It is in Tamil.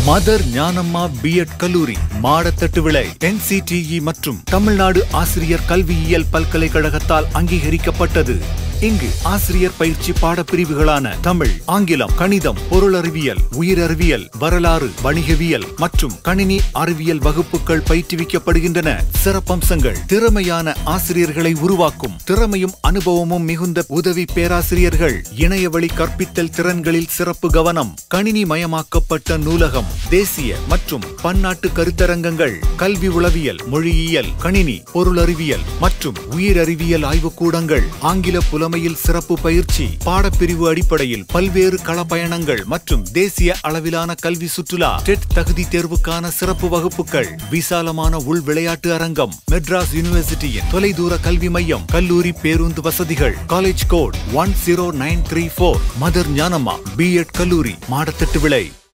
மதர் ஞானம்மா பிஎட் கல்லூரி மாடத்தட்டு விளை என்சிடிஇ மற்றும் தமிழ்நாடு ஆசிரியர் கல்வியியல் பல்கலைக்கழகத்தால் அங்கீகரிக்கப்பட்டது இங்கு ஆசிரியர் பயிற்சி பாடப்பிரிவுகளான தமிழ் ஆங்கிலம் கணிதம் பொருளறிவியல் உயிரறிவியல் வரலாறு வணிகவியல் மற்றும் கணினி அறிவியல் வகுப்புகள் பயிற்றுவிக்கப்படுகின்றன சிறப்பம்சங்கள் திறமையான ஆசிரியர்களை உருவாக்கும் திறமையும் அனுபவமும் மிகுந்த உதவி பேராசிரியர்கள் இணையவழி கற்பித்தல் திறன்களில் சிறப்பு கவனம் கணினி மயமாக்கப்பட்ட நூலகம் தேசிய மற்றும் பன்னாட்டு கருத்தரங்கங்கள் கல்வி உளவியல் மொழியியல் கணினி பொருளறிவியல் மற்றும் உயிரறிவியல் ஆய்வுக்கூடங்கள் ஆங்கில புலமையில் சிறப்பு பயிற்சி பாடப்பிரிவு அடிப்படையில் பல்வேறு களப்பயணங்கள் மற்றும் தேசிய அளவிலான கல்வி சுற்றுலா டெட் தகுதி தேர்வுக்கான சிறப்பு வகுப்புகள் விசாலமான உள் விளையாட்டு அரங்கம் மெட்ராஸ் யூனிவர்சிட்டியின் தொலைதூர கல்வி மையம் கல்லூரி பேருந்து வசதிகள் college code one zero nine three four mother Gnanamma B Ed கல்லூரி மாடத்தட்டு விளை